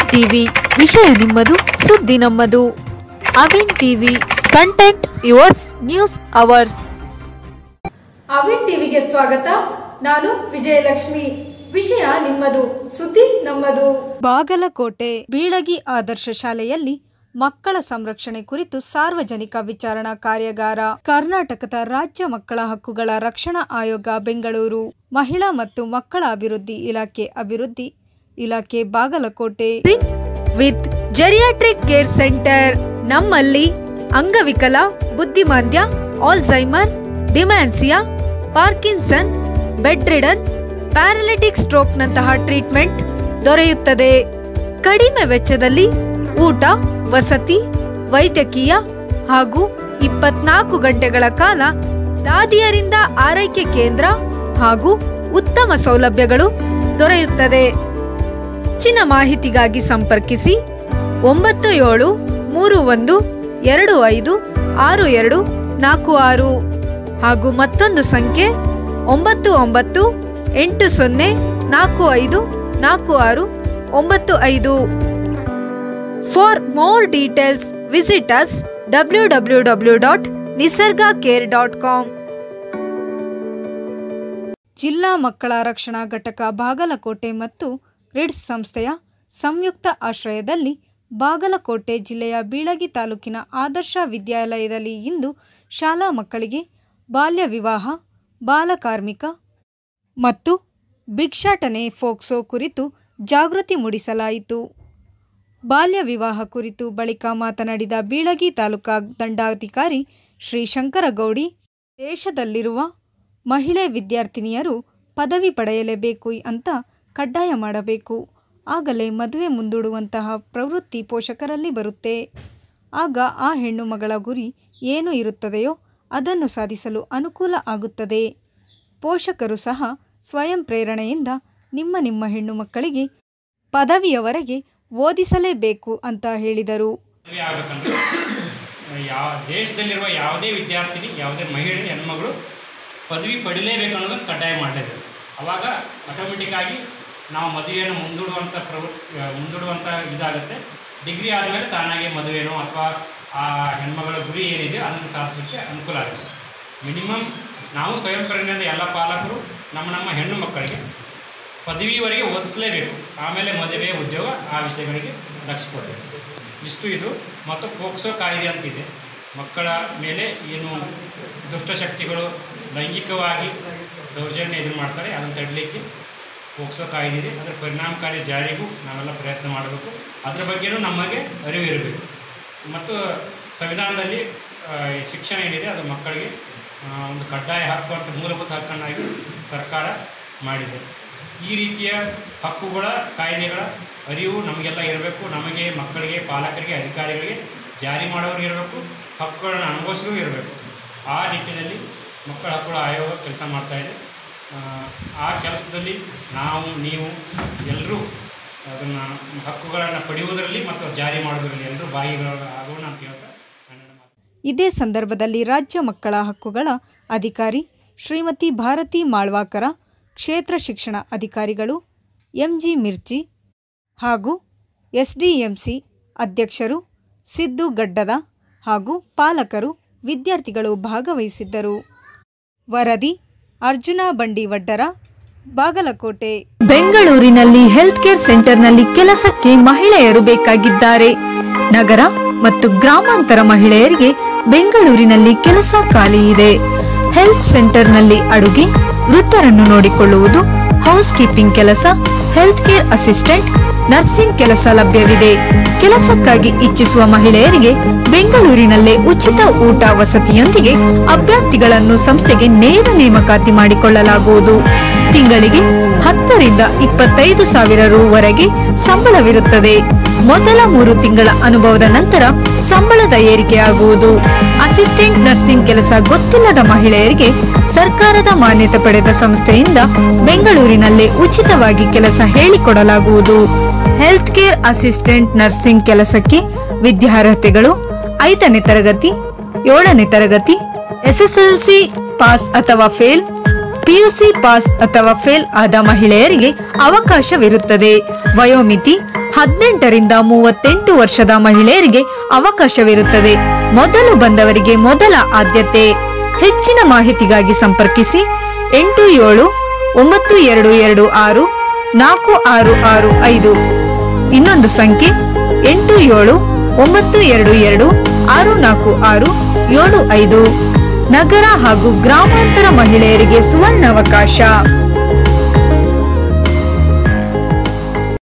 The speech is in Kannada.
ಟಿವಿ ವಿಷಯ ನಿಮ್ಮದು ಸುದ್ದಿ ನಮ್ಮದು Avin TV content yours news ours Avin ಟಿವಿಗೆ ಸ್ವಾಗತ ನಾನು ವಿಜಯಲಕ್ಷ್ಮಿ ವಿಷಯ ನಿಮ್ಮದು ಸುದ್ದಿ ನಮ್ಮದು ಬಾಗಲಕೋಟೆ ಬೀಳಗಿ ಆದರ್ಶ ಶಾಲೆಯಲ್ಲಿ ಮಕ್ಕಳ ಸಂರಕ್ಷಣೆ ಕುರಿತು ಸಾರ್ವಜನಿಕ ವಿಚಾರಣಾ ಕಾರ್ಯಾಗಾರ ಕರ್ನಾಟಕದ ರಾಜ್ಯ ಮಕ್ಕಳ ಹಕ್ಕುಗಳ ರಕ್ಷಣಾ ಆಯೋಗ ಬೆಂಗಳೂರು ಮಹಿಳಾ ಮತ್ತು ಮಕ್ಕಳ ಅಭಿವೃದ್ಧಿ ಇಲಾಖೆ ಅಭಿವೃದ್ಧಿ ಇಲಾಖೆ Bagalkot with geriatric care centre ನಮ್ಮಲ್ಲಿ ಅಂಗವಿಕಲ ಬುದ್ಧಿಮಾಂದ್ಯ Alzheimer dementia Parkinson bedridden paralytic ಸ್ಟ್ರೋಕ್ನಂತಹ ಟ್ರೀಟ್ಮೆಂಟ್ ದೊರೆಯುತ್ತದೆ ಕಡಿಮೆ ವೆಚ್ಚದಲ್ಲಿ ಊಟ ವಸತಿ ವೈದ್ಯಕೀಯ ಹಾಗೂ ಇಪ್ಪತ್ನಾಲ್ಕು ಗಂಟೆಗಳ ಕಾಲ ದಾದಿಯರಿಂದ ಆರೈಕೆ ಕೇಂದ್ರ ಹಾಗೂ ಉತ್ತಮ ಸೌಲಭ್ಯಗಳು ದೊರೆಯುತ್ತದೆ ಹೆಚ್ಚಿನ ಮಾಹಿತಿಗಾಗಿ ಸಂಪರ್ಕಿಸಿ ಒಂಬತ್ತು ಏಳು ಮೂರು ಒಂದು ಎರಡು ಐದು ಆರು ಎರಡು ನಾಲ್ಕು ಆರು ಹಾಗೂ ಮತ್ತೊಂದು ಸಂಖ್ಯೆ ಒಂಬತ್ತು ಒಂಬತ್ತು ಎಂಟು ಸೊನ್ನೆ ನಾಲ್ಕು ಐದು ನಾಲ್ಕು ಆರು ಒಂಬತ್ತು ಐದು for more details visit us W W W dot Nisarga care dot com ಜಿಲ್ಲಾ ಮಕ್ಕಳ ರಕ್ಷಣಾ ಘಟಕ ಬಾಗಲಕೋಟೆ ಮತ್ತು ರಿಡ್ಸ್ ಸಂಸ್ಥೆಯ ಸಂಯುಕ್ತ ಆಶ್ರಯದಲ್ಲಿ ಬಾಗಲಕೋಟೆ ಜಿಲ್ಲೆಯ ಬೀಳಗಿ ತಾಲೂಕಿನ ಆದರ್ಶ ವಿದ್ಯಾಲಯದಲ್ಲಿ ಇಂದು ಶಾಲಾ ಮಕ್ಕಳಿಗೆ ಬಾಲ್ಯ ವಿವಾಹ ಬಾಲಕಾರ್ಮಿಕ ಮತ್ತು ಭಿಕ್ಷಾಟನೆ ಫೋಕ್ಸೋ ಕುರಿತು ಜಾಗೃತಿ ಮೂಡಿಸಲಾಯಿತು ಬಾಲ್ಯ ವಿವಾಹ ಕುರಿತು ಬಳಿಕ ಮಾತನಾಡಿದ ಬೀಳಗಿ ತಾಲೂಕಾ ದಂಡಾಧಿಕಾರಿ ಶ್ರೀ ಶಂಕರಗೌಡಿ ದೇಶದಲ್ಲಿರುವ ಮಹಿಳೆ ವಿದ್ಯಾರ್ಥಿನಿಯರು ಪದವಿ ಪಡೆಯಲೇಬೇಕು ಅಂತ ಕಡ್ಡಾಯ ಮಾಡಬೇಕು ಆಗಲೇ ಮದುವೆ ಮುಂದೂಡುವಂತಹ ಪ್ರವೃತ್ತಿ ಪೋಷಕರಲ್ಲಿ ಬರುತ್ತೆ ಆಗ ಆ ಹೆಣ್ಣು ಮಗಳ ಗುರಿ ಏನು ಇರುತ್ತದೆಯೋ ಅದನ್ನು ಸಾಧಿಸಲು ಅನುಕೂಲ ಆಗುತ್ತದೆ ಪೋಷಕರು ಸಹ ಸ್ವಯಂ ಪ್ರೇರಣೆಯಿಂದ ನಿಮ್ಮ ನಿಮ್ಮ ಹೆಣ್ಣು ಮಕ್ಕಳಿಗೆ ಪದವಿಯವರೆಗೆ ಓದಿಸಲೇಬೇಕು ಅಂತ ಹೇಳಿದರು ಮದುವೆ ಆಗಬೇಕಂದ್ರೆ ಯಾವ ದೇಶದಲ್ಲಿರುವ ಯಾವುದೇ ವಿದ್ಯಾರ್ಥಿನಿ ಯಾವುದೇ ಮಹಿಳೆ ಹೆಣ್ಮಗಳು ಪದವಿ ಪಡಿಲೇಬೇಕು ಅನ್ನೋದನ್ನು ಕಡ್ಡಾಯ ಮಾಡಲೇಬೇಕು ಅವಾಗ ಆಟೋಮೆಟಿಕ್ ಆಗಿ ನಾವು ಮದುವೆಯನ್ನು ಮುಂದೂಡುವಂಥ ಪ್ರವೃತ್ತಿ ಮುಂದೂಡುವಂಥ ಇದಾಗುತ್ತೆ ಡಿಗ್ರಿ ಆದಮೇಲೆ ತಾನಾಗೆ ಮದುವೆನೋ ಅಥವಾ ಆ ಹೆಣ್ಮಗಳ ಗುರಿ ಏನಿದೆ ಅದನ್ನು ಸಾಧಿಸೋಕ್ಕೆ ಅನುಕೂಲ ಆಗುತ್ತೆ ಮಿನಿಮಮ್ ನಾವು ಸ್ವಯಂ ಪ್ರೇರಣೆಯಿಂದ ಎಲ್ಲ ಪಾಲಕರು ನಮ್ಮ ನಮ್ಮ ಹೆಣ್ಣು ಮಕ್ಕಳಿಗೆ ಪದವಿವರೆಗೆ ಓದಿಸಲೇಬೇಕು ಆಮೇಲೆ ಮದುವೆ ಉದ್ಯೋಗ ಆ ವಿಷಯಗಳಿಗೆ ಲಕ್ಷ್ಯ ಕೊಡಬೇಕು ಇಷ್ಟು ಇದು ಮತ್ತು ಪೋಕ್ಸೋ ಕಾಯ್ದೆ ಅಂತಿದೆ ಮಕ್ಕಳ ಮೇಲೆ ಏನು ದುಷ್ಟಶಕ್ತಿಗಳು ಲೈಂಗಿಕವಾಗಿ ದೌರ್ಜನ್ಯ ಇದು ಮಾಡ್ತಾರೆ ಅದನ್ನು ತಡಲಿಕ್ಕೆ ಪೋಕ್ಸೋ ಕಾಯ್ದೆ ಇದೆ ಅದರ ಪರಿಣಾಮಕಾರಿ ಜಾರಿಗೂ ನಾವೆಲ್ಲ ಪ್ರಯತ್ನ ಮಾಡಬೇಕು ಅದ್ರ ಬಗ್ಗೆನೂ ನಮಗೆ ಅರಿವು ಇರಬೇಕು ಮತ್ತು ಸಂವಿಧಾನದಲ್ಲಿ ಆ, ಶಿಕ್ಷಣ ಏನಿದೆ ಅದು ಮಕ್ಕಳಿಗೆ ಆ, ಒಂದು ಕಡ್ಡಾಯ ಹಕ್ಕು ಅಂತ ಮೂಲಭೂತ ಹಕ್ಕನ್ನಾಗಿ ಸರ್ಕಾರ ಮಾಡಿದೆ ಈ ರೀತಿಯ ಹಕ್ಕುಗಳ ಕಾಯ್ದೆಗಳ ಅರಿವು ನಮಗೆಲ್ಲ ಇರಬೇಕು ನಮಗೆ ಮಕ್ಕಳಿಗೆ ಪಾಲಕರಿಗೆ ಅಧಿಕಾರಿಗಳಿಗೆ ಜಾರಿ ಮಾಡೋರಿಗೆ ಇರಬೇಕು ಹಕ್ಕುಗಳನ್ನು ಅನುಭವಿಸೋರು ಇರಬೇಕು ಆ ನಿಟ್ಟಿನಲ್ಲಿ ಮಕ್ಕಳ ಹಕ್ಕುಗಳ ಆಯೋಗ ಕೆಲಸ ಮಾಡ್ತಾ ಇದೆ ಆ, ಆ ಕೆಲಸದಲ್ಲಿ ನಾವು ನೀವು ಎಲ್ಲರೂ ಅದನ್ನು ಹಕ್ಕುಗಳನ್ನು ಪಡೆಯುವುದರಲ್ಲಿ ಮತ್ತು ಜಾರಿ ಮಾಡೋದರಲ್ಲಿ ಎಲ್ಲರೂ ಭಾಗಿಗಳು ಆಗೋಣ ಅಂತ ಹೇಳ್ತಾ ಕನ್ನಡ ಮಾತು ಇದೇ ಸಂದರ್ಭದಲ್ಲಿ ರಾಜ್ಯ ಮಕ್ಕಳ ಹಕ್ಕುಗಳ ಅಧಿಕಾರಿ ಶ್ರೀಮತಿ ಭಾರತಿ ಮಾಳ್ವಾಕರ ಕ್ಷೇತ್ರ ಶಿಕ್ಷಣ ಅಧಿಕಾರಿಗಳು ಎಂಜಿ ಮಿರ್ಚಿ ಹಾಗೂ ಎಸ್ಡಿಎಂಸಿ ಅಧ್ಯಕ್ಷರು ಸಿದ್ದು ಗಡ್ಡದ ಹಾಗೂ ಪಾಲಕರು ವಿದ್ಯಾರ್ಥಿಗಳು ಭಾಗವಹಿಸಿದ್ದರು ವರದಿ ಅರ್ಜುನ ಬಂಡಿವಡ್ಡರ ಬಾಗಲಕೋಟೆ ಬೆಂಗಳೂರಿನಲ್ಲಿ ಹೆಲ್ತ್ ಕೇರ್ ಸೆಂಟರ್ನಲ್ಲಿ ಕೆಲಸಕ್ಕೆ ಮಹಿಳೆಯರು ಬೇಕಾಗಿದ್ದಾರೆ ನಗರ ಮತ್ತು ಗ್ರಾಮಾಂತರ ಮಹಿಳೆಯರಿಗೆ ಬೆಂಗಳೂರಿನಲ್ಲಿ ಕೆಲಸ ಖಾಲಿ ಇದೆ ಹೆಲ್ತ್ ಸೆಂಟರ್ನಲ್ಲಿ ಅಡುಗೆ ವೃತ್ತರನ್ನು ನೋಡಿಕೊಳ್ಳುವುದು ಹೌಸ್ ಕೀಪಿಂಗ್ ಕೆಲಸ ಹೆಲ್ತ್ ಕೇರ್ ಅಸಿಸ್ಟೆಂಟ್ ನರ್ಸಿಂಗ್ ಕೆಲಸ ಲಭ್ಯವಿದೆ ಕೆಲಸಕ್ಕಾಗಿ ಇಚ್ಛಿಸುವ ಮಹಿಳೆಯರಿಗೆ ಬೆಂಗಳೂರಿನಲ್ಲೇ ಉಚಿತ ಊಟ ವಸತಿಯೊಂದಿಗೆ ಅಭ್ಯರ್ಥಿಗಳನ್ನು ಸಂಸ್ಥೆಗೆ ನೇರ ನೇಮಕಾತಿ ಮಾಡಿಕೊಳ್ಳಲಾಗುವುದು ತಿಂಗಳಿಗೆ ಹತ್ತರಿಂದ ಇಪ್ಪತ್ತೈದು ಸಾವಿರ ರೂವರೆಗೆ ಸಂಬಳವಿರುತ್ತದೆ ಮೊದಲ ಮೂರು ತಿಂಗಳ ಅನುಭವದ ನಂತರ ಸಂಬಳದ ಏರಿಕೆಯಾಗುವುದು ಅಸಿಸ್ಟೆಂಟ್ ನರ್ಸಿಂಗ್ ಕೆಲಸ ಗೊತ್ತಿಲ್ಲದ ಮಹಿಳೆಯರಿಗೆ ಸರ್ಕಾರದ ಮಾನ್ಯತೆ ಪಡೆದ ಸಂಸ್ಥೆಯಿಂದ ಬೆಂಗಳೂರಿನಲ್ಲೇ ಉಚಿತವಾಗಿ ಕೆಲಸ ಹೇಳಿಕೊಡಲಾಗುವುದು ಹೆಲ್ತ್ ಕೇರ್ ಅಸಿಸ್ಟೆಂಟ್ ನರ್ಸಿಂಗ್ ಕೆಲಸಕ್ಕೆ ವಿದ್ಯಾರ್ಹತೆಗಳು ಐದನೇ ತರಗತಿ ಏಳನೇ ತರಗತಿ ಎಸ್ಎಸ್ಎಲ್ಸಿ ಪಾಸ್ ಅಥವಾ ಫೇಲ್ ಪಿಯುಸಿ ಪಾಸ್ ಅಥವಾ ಫೇಲ್ ಆದ ಮಹಿಳೆಯರಿಗೆ ಅವಕಾಶವಿರುತ್ತದೆ ವಯೋಮಿತಿ ಹದಿನೆಂಟರಿಂದ ಮೂವತ್ತೆಂಟು ವರ್ಷದ ಮಹಿಳೆಯರಿಗೆ ಅವಕಾಶವಿರುತ್ತದೆ ಮೊದಲು ಬಂದವರಿಗೆ ಮೊದಲ ಆದ್ಯತೆ ಹೆಚ್ಚಿನ ಮಾಹಿತಿಗಾಗಿ ಸಂಪರ್ಕಿಸಿ ಎಂಟು ಏಳು ಒಂಬತ್ತು ಎರಡು ಎರಡು ಆರು ನಾಲ್ಕು ಆರು ಆರು ಐದು ಇನ್ನೊಂದು ಸಂಖ್ಯೆ ಎಂಟು ಏಳು ಒಂಬತ್ತು ಎರಡು ಎರಡು ಆರು ನಾಲ್ಕು ಆರು ಏಳು ಐದು ನಗರ ಹಾಗೂ ಗ್ರಾಮಾಂತರ ಮಹಿಳೆಯರಿಗೆ ಸುವರ್ಣಾವಕಾಶ